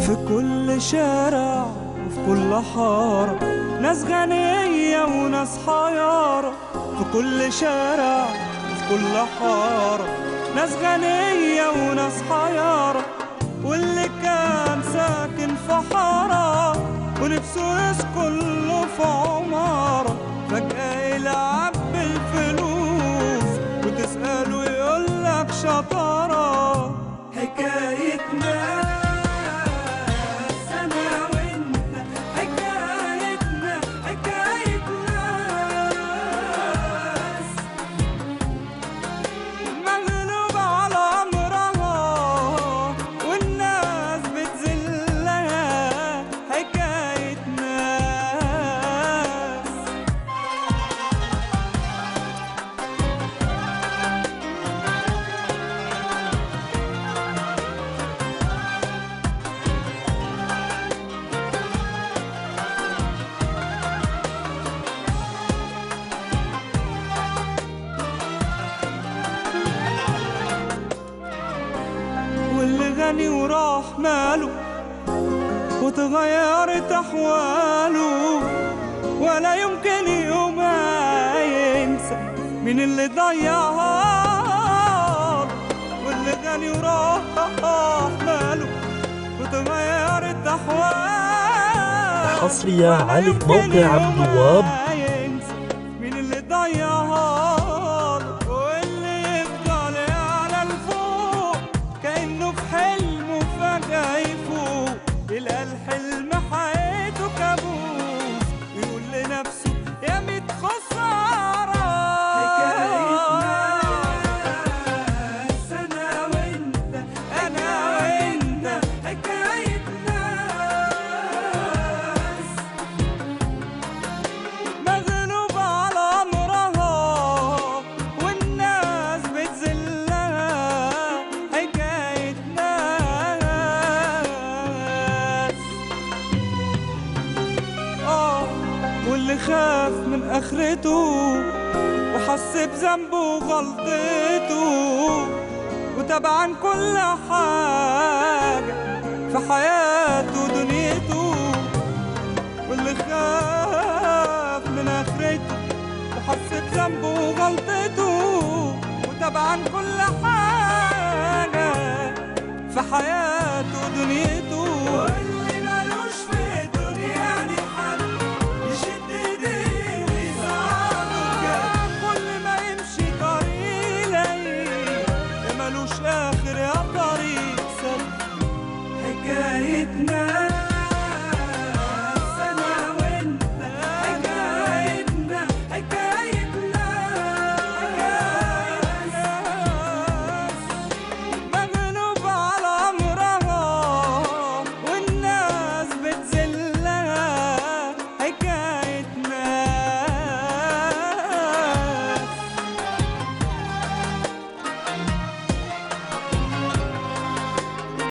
في كل شارع وفي كل حارة ناس غنية وناس حيارة في كل شارع وفي كل حارة ناس غنية وناس حيارة واللي كان ساكن في حارة ونفسه يسكن له في عمارة فجأة يلعب بالفلوس وتسأله يقولك شطارة حكاية ناس أنا وأنت حكايتنا حكاية ناس مغلوب على أمرها والناس بتذلها حكاية ناس واللي غني وراح ماله وتغيرت أحواله ولا يمكن يوم ينسى من اللي ضيعها واللي غني وراح ماله وتغيرت أحواله حصرية ولا على يمكن موقع عبد يوم الوهاب. ينسى مين اللي ضيعها له واللي يفضل على الفوق كأنه في حلم وفجأة يفوق يلقى الحلم حياته كابوس يقول لنفسه يا ميت خسارة ناس أنا وأنت أنا وأنت حكاية ناس مغلوب على أمرها والناس بتذلها حكاية ناس آه واللي خاف من آخرته وحس بذنبه وغلطته وتبعا كل حاجة في حياته ودنيته واللي خاف من اخرته وحس بذنبه وغلطته وطبعا كل حاجة في حياته ودنيته واللي